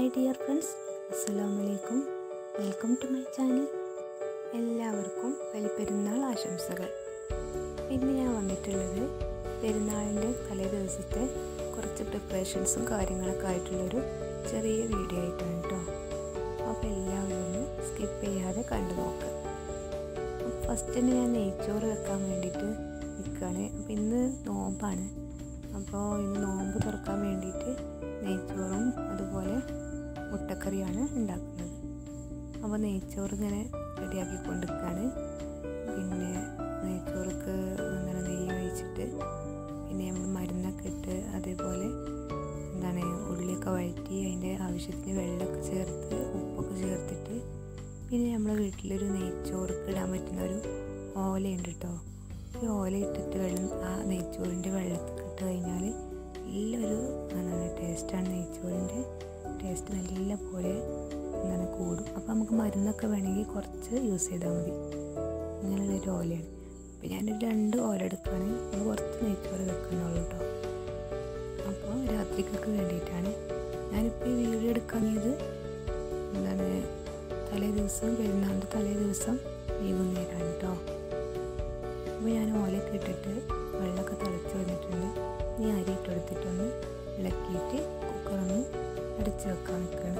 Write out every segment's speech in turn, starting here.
hi dear friends അസ്സലാമു അലൈക്കും welcome to my channel എല്ലാവർക്കും ബലിപ്പെരുന്നാൾ ആശംസകൾ ഇന്ന് ഞാൻ വന്നിട്ടുള്ളത് പെരുന്നാളിൻ്റെ തലേ ദിവസത്തെ കുറച്ച് പ്രിപ്പറേഷൻസും കാര്യങ്ങളൊക്കെ ആയിട്ടുള്ളൊരു ചെറിയ വീഡിയോ ആയിട്ടാണ് കേട്ടോ അപ്പോൾ എല്ലാവരും ഒന്ന് സ്കിപ്പ് ചെയ്യാതെ കണ്ടു നോക്കുക ഫസ്റ്റിന് ഞാൻ നെയ്ച്ചോറ് വെക്കാൻ വേണ്ടിയിട്ട് നിൽക്കുകയാണ് അപ്പോൾ ഇന്ന് നോമ്പാണ് അപ്പോൾ ഇന്ന് നോമ്പ് തുറക്കാൻ വേണ്ടിയിട്ട് നെയ്ച്ചോറും അതുപോലെ മുട്ടക്കറിയാണ് ഉണ്ടാക്കുന്നത് അപ്പോൾ നെയ്ച്ചോറ് ഇങ്ങനെ റെഡിയാക്കി കൊണ്ടിരിക്കുകയാണ് പിന്നെ നെയ്ച്ചോർക്ക് ഇങ്ങനെ നെയ്യ് ഒഴിച്ചിട്ട് പിന്നെ നമ്മൾ മരുന്നൊക്കെ ഇട്ട് അതേപോലെ എന്താണ് ഉള്ളിയൊക്കെ വഴറ്റി അതിൻ്റെ ആവശ്യത്തിന് വെള്ളമൊക്കെ ചേർത്ത് ഉപ്പൊക്കെ ചേർത്തിട്ട് പിന്നെ നമ്മളെ വീട്ടിലൊരു നെയ്ച്ചോർക്ക് ഇടാൻ പറ്റുന്ന ഒരു ഓലയുണ്ട് കേട്ടോ ഈ ഓല ഇട്ടിട്ട് വെള്ളം ആ നെയ്ച്ചോറിൻ്റെ വെള്ളത്തിൽ ഇട്ട് കഴിഞ്ഞാൽ നല്ലൊരു എന്താണ് ടേസ്റ്റാണ് നെയ്ച്ചോറിൻ്റെ ടേസ്റ്റ് നല്ല പോലെ എന്താണ് കൂടും അപ്പോൾ നമുക്ക് മരുന്നൊക്കെ വേണമെങ്കിൽ കുറച്ച് യൂസ് ചെയ്താൽ മതി ഇങ്ങനെയുള്ളൊരു ഓലയാണ് അപ്പോൾ ഞാനൊരു രണ്ട് ഓല എടുക്കുകയാണ് നമ്മൾ കുറച്ച് നെയ്ച്ചോറ് വെക്കുന്നുള്ളൂ കേട്ടോ അപ്പോൾ രാത്രിക്കൊക്കെ വേണ്ടിയിട്ടാണ് ഞാനിപ്പോൾ ഈ വീഡിയോ എടുക്കുന്നത് എന്താണ് തലേ ദിവസം പെരുന്നാളിൻ്റെ തലേ ദിവസം വൈകുന്നേരമാണ് കേട്ടോ അപ്പോൾ ഞാൻ ഓലയൊക്കെ ഇട്ടിട്ട് വെള്ളമൊക്കെ തിളച്ച് വന്നിട്ടുണ്ട് ഇനി അരി ഇട്ടെടുത്തിട്ടൊന്ന് ഇളക്കിയിട്ട് കുക്കറൊന്ന് അടച്ച് വെക്കാൻ നിൽക്കണം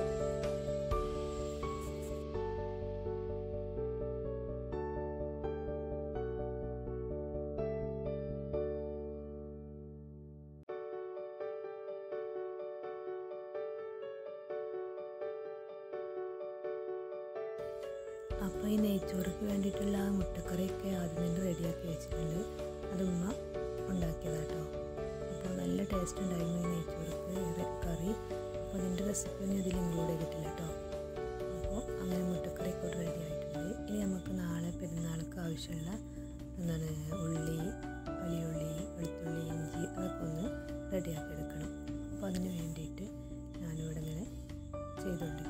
അപ്പോൾ ഈ നെയ്ച്ചോറിക്ക് വേണ്ടിയിട്ടുള്ള ആ മുട്ടക്കറിയൊക്കെ ആദ്യം തന്നെ റെഡിയാക്കി വെച്ചിട്ടുണ്ട് അത് ഉമ്മ ഉണ്ടാക്കിയതാട്ടോ അപ്പോൾ നല്ല ടേസ്റ്റ് ഉണ്ടായിരുന്നു ഈ നെയ്ച്ചോറിക്ക് കറി അപ്പോൾ അതിൻ്റെ റെസിപ്പി ഒന്നും ഇതിൽ ഇൻക്ലൂഡ് ചെയ്തിട്ടില്ല കേട്ടോ അപ്പോൾ അങ്ങനെ മുട്ടക്കറിയൊക്കെ റെഡി ആയിട്ടുണ്ട് ഇനി നമുക്ക് നാളെ പെരുന്നാൾക്ക് ആവശ്യമുള്ള എന്താണ് ഉള്ളി വലിയുള്ളി വെളുത്തുള്ളി ഇഞ്ചി അതൊക്കെ ഒന്ന് റെഡിയാക്കി എടുക്കണം അപ്പോൾ അതിന് വേണ്ടിയിട്ട് ഞാനിവിടെ ഇങ്ങനെ ചെയ്തുകൊണ്ടിരിക്കും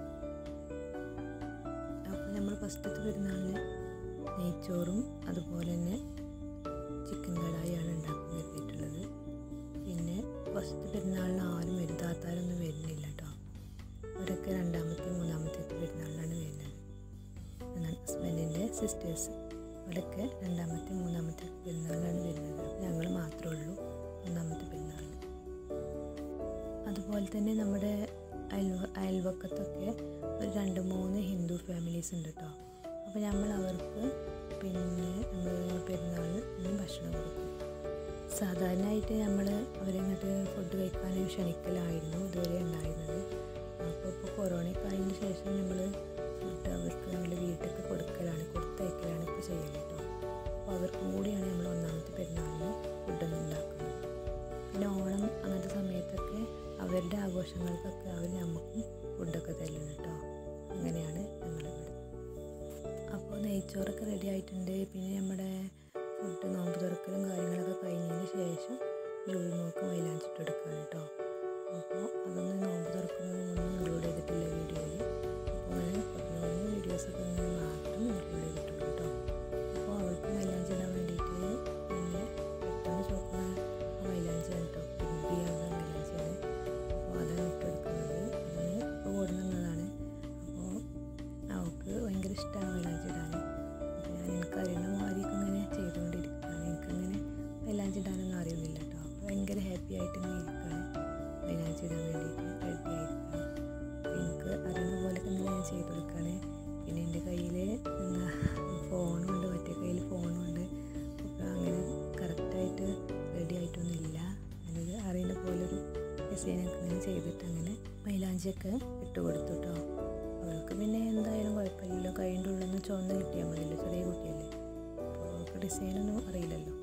അപ്പോൾ നമ്മൾ ഫസ്റ്റത്തെ പെരുന്നാളിന് നെയ്ച്ചോറും അതുപോലെ തന്നെ ചിക്കൻ കടായിയാണ് ഉണ്ടാക്കാൻ കരുതിയിട്ടുള്ളത് പിന്നെ ഫസ്റ്റ് പെരുന്നാളിന് ആരും വരും താത്താരൊന്നും വരുന്നില്ല കേട്ടോ അവരൊക്കെ രണ്ടാമത്തെ മൂന്നാമത്തെ പെരുന്നാളിലാണ് വരുന്നത് എന്നാൽ ഹസ്ബൻഡിൻ്റെ സിസ്റ്റേഴ്സ് അവരൊക്കെ രണ്ടാമത്തെ മൂന്നാമത്തെ പെരുന്നാളിലാണ് വരുന്നത് അപ്പോൾ ഞങ്ങൾ മാത്രമേ ഉള്ളൂ ഒന്നാമത്തെ പെരുന്നാളിന് അതുപോലെ തന്നെ നമ്മുടെ അയൽവ അയൽവക്കത്തൊക്കെ ഒരു രണ്ട് മൂന്ന് ഹിന്ദു ഫാമിലീസ് ഉണ്ട് കേട്ടോ അപ്പോൾ നമ്മൾ അവർക്ക് പിന്നെ നമ്മൾ പെരുന്നാളിന് ഭക്ഷണം കൊടുക്കും സാധാരണയായിട്ട് നമ്മൾ അവരെ ഇങ്ങോട്ട് ഫുഡ് കഴിക്കാൻ ക്ഷണിക്കലായിരുന്നു ഇതുവരെ ഉണ്ടായിരുന്നത് അപ്പോൾ ഇപ്പോൾ കൊറോണയൊക്കെ ആയതിന് ശേഷം നമ്മൾ ഫുഡ് അവർക്ക് നമ്മൾ വീട്ടിലൊക്കെ കൊടുക്കലാണ് കൊടുത്തയക്കലാണ് ഇപ്പോൾ ചെയ്യൽ കേട്ടോ അപ്പോൾ അവർക്കും കൂടിയാണ് നമ്മൾ ഒന്നാമത്തെ പെരുന്നാളിന് ഫുഡൊന്നും ഉണ്ടാക്കുന്നത് പിന്നെ ഓണം അങ്ങനത്തെ സമയത്തൊക്കെ അവരുടെ ആഘോഷങ്ങൾക്കൊക്കെ അവർ നമുക്കും ഫുഡൊക്കെ തരുന്നത് കേട്ടോ അങ്ങനെയാണ് ഞങ്ങളിവിടെ അപ്പോൾ നെയ്ച്ചോറൊക്കെ റെഡി ആയിട്ടുണ്ട് പിന്നെ നമ്മുടെ ഫുഡ് നോമ്പ് തുറക്കലും കാര്യങ്ങളൊക്കെ കഴിഞ്ഞതിന് ശേഷം ലുളിനോക്ക് മൈലാഞ്ചിട്ട് എടുക്കുകയാണ് കേട്ടോ അപ്പോൾ അതൊന്നും നോമ്പ് തുറക്കുന്നതൊന്നും ഇൻക്ലൂഡ് ചെയ്തിട്ടില്ല വീഡിയോയിൽ അപ്പോൾ അങ്ങനെ കുറഞ്ഞ കുറഞ്ഞ വീഡിയോസൊക്കെ ഇങ്ങനെ മാത്രം ഇൻക്ലൂഡ് ചെയ്തിട്ടുള്ളൂ കേട്ടോ അപ്പോൾ അവൾക്ക് മൈലാഞ്ചി ഇടാൻ വേണ്ടിയിട്ട് പിന്നെ പെട്ടെന്ന് ചോക്കുന്ന മൈലാഞ്ചിയാണ് കേട്ടോ പിമ്പിയാകുന്ന മൈലാഞ്ചിയാണ് അപ്പോൾ അതാണ് ഇട്ടെടുക്കുന്നത് അതാണ് ഇപ്പോൾ കൊടുക്കുന്നതാണ് അപ്പോൾ അവൾക്ക് ഭയങ്കര ഇഷ്ടമാണ് മൈലാഞ്ചി ഇടാൻ അപ്പോൾ ഞാൻ എനിക്കറിയുന്ന മാതിരിയൊക്കെ ഇങ്ങനെ ചെയ്തുകൊണ്ടിരിക്കുകയാണ് എനിക്കങ്ങനെ മൈലാഞ്ചി ഇടാനൊന്നും അറിയുന്നില്ല കേട്ടോ അപ്പോൾ ഭയങ്കര ഹാപ്പി ആയിട്ട് ഇങ്ങനെ ഇരിക്കുകയാണ് മൈലാഞ്ചി ഇടാൻ വേണ്ടിയിട്ട് റെഡി ആയിരിക്കുകയാണ് എനിക്ക് അറിയുന്ന പോലെയൊക്കെ ഇങ്ങനെ ഞാൻ ചെയ്ത് കൊടുക്കുകയാണ് പിന്നെ എൻ്റെ കയ്യിൽ എന്താ ഫോണുണ്ട് മറ്റേ കയ്യിൽ ഫോണുണ്ട് അപ്പോൾ അങ്ങനെ കറക്റ്റായിട്ട് റെഡി ആയിട്ടൊന്നുമില്ല ഞാനത് അറിയുന്ന പോലൊരു ഡിസൈനൊക്കെ ഇങ്ങനെ ചെയ്തിട്ട് അങ്ങനെ മൈലാഞ്ചിയൊക്കെ ഇട്ട് കൊടുത്തു കേട്ടോ അവൾക്ക് പിന്നെ എന്തായാലും കുഴപ്പമില്ലല്ലോ കൈൻ്റെ ഉള്ളിൽ നിന്ന് ചുവന്ന് കിട്ടിയാൽ മതിയല്ലോ ചെറിയ കുട്ടിയല്ലേ അപ്പോൾ അവൾക്ക് ഡിസൈനൊന്നും അറിയില്ലല്ലോ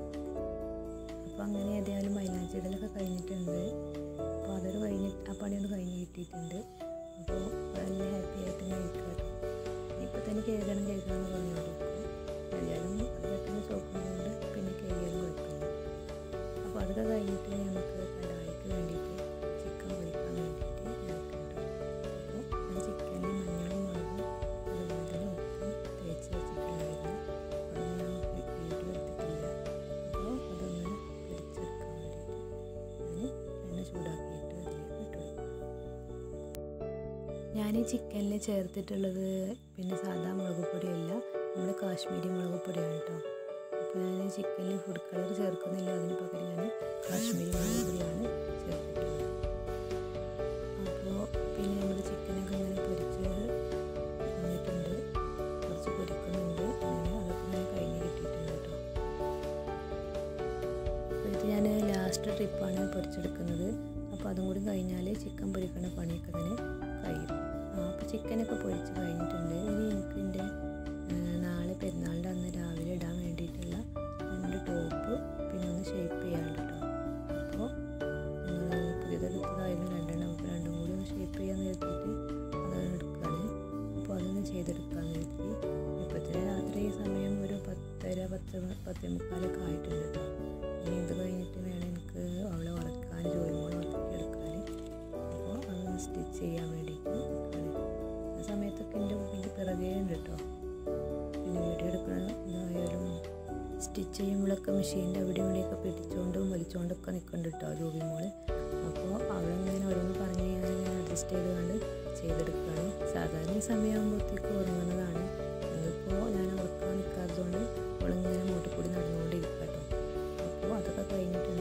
അപ്പോൾ അങ്ങനെ ഏതായാലും മൈലാഞ്ചി ഇടലൊക്കെ കഴിഞ്ഞിട്ടുണ്ട് അപ്പോൾ അതൊരു കഴിഞ്ഞ് ആ പണിയൊന്ന് കഴിഞ്ഞ് കിട്ടിയിട്ടുണ്ട് അപ്പോൾ നല്ല ഹാപ്പി ആയിട്ട് ഇങ്ങനെ ഇരിക്കുക ഇപ്പോൾ തന്നെ കഴുകണം കഴുകണം എന്ന് പറഞ്ഞുകൊണ്ടിരിക്കും കഴിയാലും അത് പെട്ടെന്ന് ചോക്കുന്നതുകൊണ്ട് പിന്നെ കഴുകിയാലും കുഴപ്പമില്ല അപ്പോൾ അതൊക്കെ കഴിഞ്ഞിട്ട് നമുക്ക് കടായിക്ക് വേണ്ടിയിട്ട് ചിക്കൻ പൊരിക്കാൻ വേണ്ടിയിട്ട് ഇറക്കുന്നുണ്ട് അപ്പോൾ ഞാൻ ചിക്കനിൽ മഞ്ഞളും മുളകും അതുപോലെ തന്നെ ഉപ്പും തേച്ച് വെച്ചിട്ടുണ്ടായിരുന്നു അതൊന്നും ഞാൻ വീട്ടിൽ എടുത്തിട്ടില്ല അപ്പോൾ അതൊന്ന് പൊരിച്ചെടുക്കാൻ വേണ്ടിയിട്ട് ഞാൻ എണ്ണ ചൂടാക്കിയിട്ട് അതിലേക്ക് ഇട്ട് കൊടുക്കും ഞാൻ ഈ ചിക്കനിൽ ചേർത്തിട്ടുള്ളത് പിന്നെ സാധാ മുളക് പൊടിയല്ല നമ്മുടെ കാശ്മീരി മുളക് പൊടിയാണ് കേട്ടോ അപ്പോൾ ഞാൻ ചിക്കനിൽ ഫുഡ് കളർ ചേർക്കുന്നില്ല അതിന് പകരം ഞാൻ കാശ്മീരി മുളക് പൊടിയാണ് ചേർത്തിട്ടുള്ളത് അപ്പോൾ പിന്നെ നമ്മുടെ ചിക്കനൊക്കെ ഇങ്ങനെ പൊരിച്ച് വന്നിട്ടുണ്ട് കുറച്ച് പൊരിക്കുന്നുണ്ട് അങ്ങനെ അതൊക്കെ ഇങ്ങനെ കഴിഞ്ഞ് കിട്ടിയിട്ടുണ്ട് കേട്ടോ അപ്പോൾ ഇത് ഞാൻ ലാസ്റ്റ് ട്രിപ്പാണ് പൊരിച്ചെടുക്കുന്നത് അപ്പോൾ അതും കൂടി കഴിഞ്ഞാൽ ചിക്കൻ പൊരിക്കുന്ന പണിയൊക്കെ തന്നെ കഴിയും ആ അപ്പോൾ ചിക്കനൊക്കെ പൊരിച്ച് കഴിഞ്ഞിട്ടുണ്ട് ഇനി എനിക്ക് എൻ്റെ നാളെ പെരുന്നാളിൻ്റെ അന്ന് രാവിലെ ഇടാൻ വേണ്ടിയിട്ടുള്ള രണ്ട് ടോപ്പ് പിന്നെ ഒന്ന് ഷേപ്പ് ചെയ്യാണ്ട് കേട്ടോ അപ്പോൾ പുതിയതെടുത്തതായിരുന്നു രണ്ടെണ്ണം അപ്പോൾ രണ്ടും കൂടി ഒന്ന് ഷേപ്പ് ചെയ്യാൻ നിർത്തിയിട്ട് അതാണ് എടുക്കുകയാണ് അപ്പോൾ അതൊന്ന് ചെയ്തെടുക്കാമെന്ന് നിർത്തി ഇപ്പോഴത്തെ രാത്രി സമയം ഒരു പത്തര പത്ത് പത്തേ മുക്കാലൊക്കെ ആയിട്ടുണ്ട് കേട്ടോ ഇനി ഇത് കഴിഞ്ഞിട്ട് വേണം എനിക്ക് അവളെ ഉറക്കാൻ ജോലി മോളെ ഉറക്കി എടുക്കാൻ അപ്പോൾ അതൊന്ന് സ്റ്റിച്ച് ചെയ്യാൻ വേണ്ടിയിട്ട് നിൽക്കുകയാണ് ആ സമയത്തൊക്കെ എൻ്റെ കുട്ടിക്ക് പിറകേ ഉണ്ട് കേട്ടോ പിന്നെ വീഡിയോ എടുക്കണ ഇതായാലും സ്റ്റിച്ച് ചെയ്യുമ്പോഴൊക്കെ മെഷീൻ്റെ അവിടെ ഇവിടെയൊക്കെ പിടിച്ചുകൊണ്ടും വലിച്ചുകൊണ്ടൊക്കെ നിൽക്കുന്നുണ്ട് കേട്ടോ ജോബി മോള് അപ്പോൾ അവളിങ്ങനെ ഓരോന്ന് പറഞ്ഞ് ഞാനിങ്ങനെ അഡ്ജസ്റ്റ് ചെയ്തുകൊണ്ട് ചെയ്തെടുക്കുകയാണ് സാധാരണ ഈ സമയമാകുമ്പോഴത്തേക്ക് ഉറങ്ങുന്നതാണ് ഇന്നിപ്പോൾ ഞാൻ ഉറക്കാൻ നിൽക്കാത്തതുകൊണ്ട് അവളിങ്ങനെ മൂട്ടിൽ കൂടി നടന്നുകൊണ്ടിരിക്കുക കേട്ടോ അപ്പോൾ അതൊക്കെ കഴിഞ്ഞിട്ടുണ്ട്